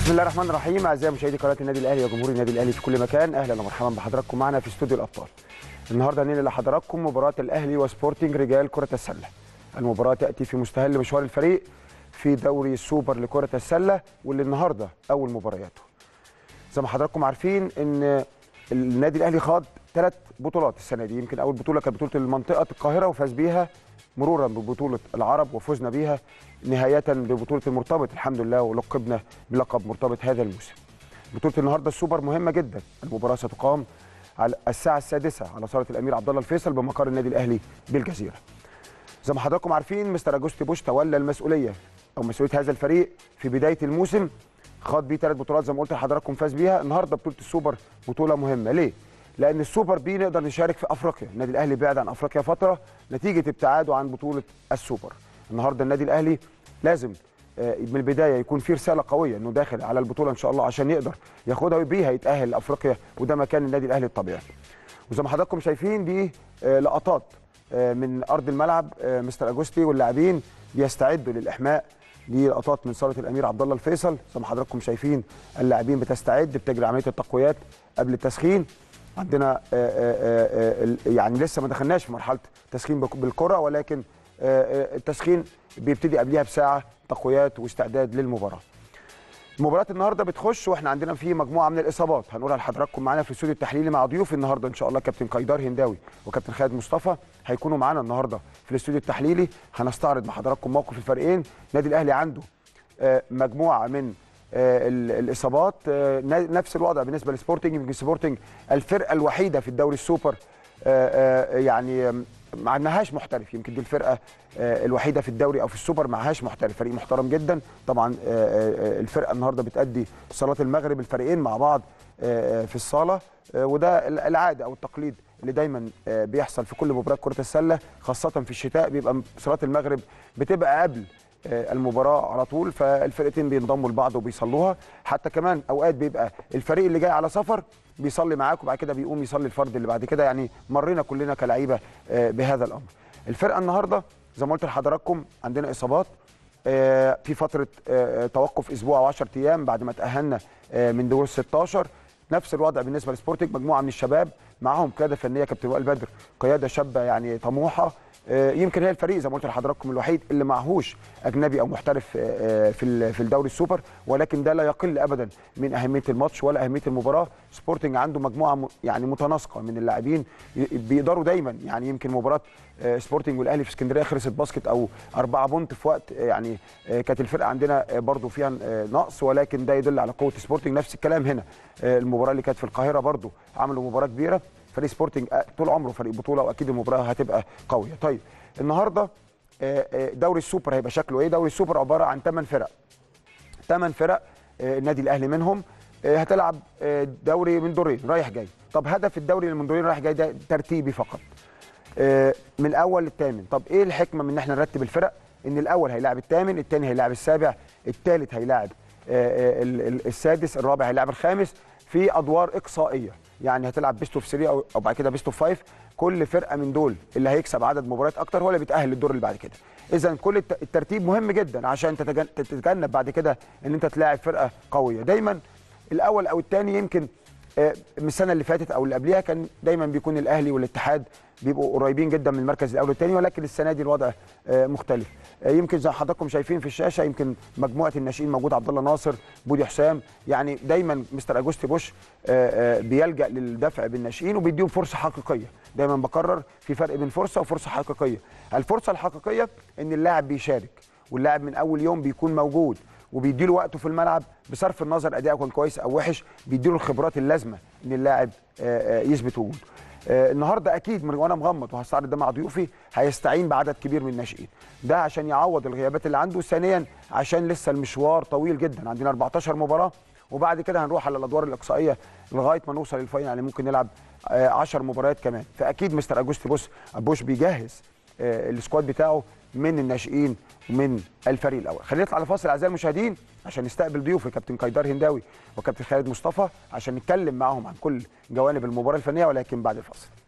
بسم الله الرحمن الرحيم اعزائي مشاهدي قناه النادي الاهلي وجمهور النادي الاهلي في كل مكان اهلا ومرحبا بحضراتكم معنا في استوديو الابطال النهارده هننقل لحضراتكم مباراه الاهلي وسبورتنج رجال كره السله المباراه تاتي في مستهل مشوار الفريق في دوري السوبر لكره السله واللي النهارده اول مبارياته زي ما حضراتكم عارفين ان النادي الاهلي خاض ثلاث بطولات السنه دي يمكن اول بطوله كانت بطوله المنطقه القاهره وفاز بيها مرورا ببطوله العرب وفزنا بيها نهايه ببطوله المرتبط الحمد لله ولقبنا بلقب مرتبط هذا الموسم. بطوله النهارده السوبر مهمه جدا، المباراه ستقام على الساعه السادسه على صاله الامير عبد الله الفيصل بمقر النادي الاهلي بالجزيره. زي ما حضراتكم عارفين مستر اجوستي بوش تولى المسؤوليه او مسؤوليه هذا الفريق في بدايه الموسم خاض بيه ثلاث بطولات زي ما قلت لحضراتكم فاز بيها، النهارده بطوله السوبر بطوله مهمه، ليه؟ لان السوبر بي نقدر نشارك في افريقيا النادي الاهلي بعد عن افريقيا فتره نتيجه ابتعاده عن بطوله السوبر النهارده النادي الاهلي لازم من البدايه يكون في رساله قويه انه داخل على البطوله ان شاء الله عشان يقدر ياخدها وبيها يتاهل لافريقيا وده مكان النادي الاهلي الطبيعي وزي ما حضراتكم شايفين دي لقطات من ارض الملعب مستر اجوستي واللاعبين بيستعدوا للاحماء دي لقطات من صاله الامير عبد الله الفيصل زي ما حضراتكم شايفين اللاعبين بتستعد بتجري عمليه التقويات قبل التسخين عندنا يعني لسه ما دخلناش في مرحله تسخين بالكره ولكن التسخين بيبتدي قبلها بساعه تقويات واستعداد للمباراه. مباراه النهارده بتخش واحنا عندنا في مجموعه من الاصابات هنقولها لحضراتكم معانا في الاستوديو التحليلي مع ضيوف النهارده ان شاء الله كابتن قيدار هنداوي وكابتن خالد مصطفى هيكونوا معانا النهارده في الاستوديو التحليلي هنستعرض مع حضراتكم موقف الفريقين النادي الاهلي عنده مجموعه من الاصابات نفس الوضع بالنسبه لسبورتنج يمكن سبورتنج الفرقه الوحيده في الدوري السوبر يعني ما عندهاش محترف يمكن دي الفرقه الوحيده في الدوري او في السوبر معهاش محترف فريق محترم جدا طبعا الفرقه النهارده بتادي صلاه المغرب الفريقين مع بعض في الصاله وده العاده او التقليد اللي دايما بيحصل في كل مباراه كره السله خاصه في الشتاء بيبقى صلاه المغرب بتبقى قبل المباراه على طول فالفرقتين بينضموا لبعض وبيصلوها حتى كمان اوقات بيبقى الفريق اللي جاي على سفر بيصلي معاك وبعد كده بيقوم يصلي الفرد اللي بعد كده يعني مرينا كلنا كلعيبه بهذا الامر الفرقه النهارده زي ما قلت لحضراتكم عندنا اصابات في فتره توقف اسبوع او 10 ايام بعد ما تاهلنا من دور 16 نفس الوضع بالنسبه لسبورتنج مجموعه من الشباب معاهم قياده فنيه كابتن وائل بدر قياده شابه يعني طموحه يمكن هي الفريق زي ما قلت لحضراتكم الوحيد اللي معهوش اجنبي او محترف في في الدوري السوبر ولكن ده لا يقل ابدا من اهميه الماتش ولا اهميه المباراه سبورتنج عنده مجموعه يعني متناسقه من اللاعبين بيقدروا دايما يعني يمكن مباراه سبورتنج والاهلي في اسكندريه خلصت باسكت او أربعة بونت في وقت يعني كانت الفرقه عندنا برضو فيها نقص ولكن ده يدل على قوه سبورتنج نفس الكلام هنا المباراه اللي كانت في القاهره برضو عملوا مباراه كبيره فريق سبورتنج طول عمره فريق بطوله واكيد المباراه هتبقى قويه طيب النهارده دوري السوبر هيبقى شكله ايه دوري السوبر عباره عن 8 فرق 8 فرق النادي الاهلي منهم هتلعب دوري من دورين رايح جاي طب هدف الدوري اللي من دورين رايح جاي ده ترتيبي فقط من الاول للثامن طب ايه الحكمه من ان احنا نرتب الفرق ان الاول هيلاعب الثامن الثاني هيلاعب السابع الثالث هيلاعب السادس الرابع هيلاعب الخامس في ادوار اقصائيه يعني هتلعب بيست اوف 3 او بعد كده بيست اوف 5 كل فرقه من دول اللي هيكسب عدد مباريات اكتر هو اللي بيتاهل للدور اللي بعد كده اذا كل الترتيب مهم جدا عشان تتجنب بعد كده ان انت تلاعب فرقه قويه دايما الاول او الثاني يمكن من السنه اللي فاتت او اللي قبلها كان دايما بيكون الاهلي والاتحاد بيبقوا قريبين جدا من المركز الاول والثاني ولكن السنه دي الوضع مختلف يمكن زي حضراتكم شايفين في الشاشه يمكن مجموعه الناشئين موجود عبد الله ناصر بودي حسام يعني دايما مستر اجوستي بوش بيلجا للدفع بالناشئين وبيديهم فرصه حقيقيه دايما بكرر في فرق بين فرصه وفرصه حقيقيه الفرصه الحقيقيه ان اللاعب بيشارك واللاعب من اول يوم بيكون موجود وبيديله وقته في الملعب بصرف النظر اداؤه كان كويس او وحش بيديله الخبرات اللازمه ان اللاعب يثبت وجوده النهارده اكيد من وانا مغمض وهستعرض ده مع ضيوفي هيستعين بعدد كبير من الناشئين ده عشان يعوض الغيابات اللي عنده ثانيا عشان لسه المشوار طويل جدا عندنا 14 مباراه وبعد كده هنروح على الادوار الاقصائيه لغايه ما نوصل للفاينل يعني ممكن نلعب 10 مباريات كمان فاكيد مستر اجوستي بوس بوش بيجهز السكواد بتاعه من الناشئين ومن الفريق الاول خلينا نطلع لفاصل اعزائي المشاهدين عشان نستقبل ضيوفي كابتن قيدار هنداوي وكابتن خالد مصطفى عشان نتكلم معاهم عن كل جوانب المباراه الفنيه ولكن بعد الفاصل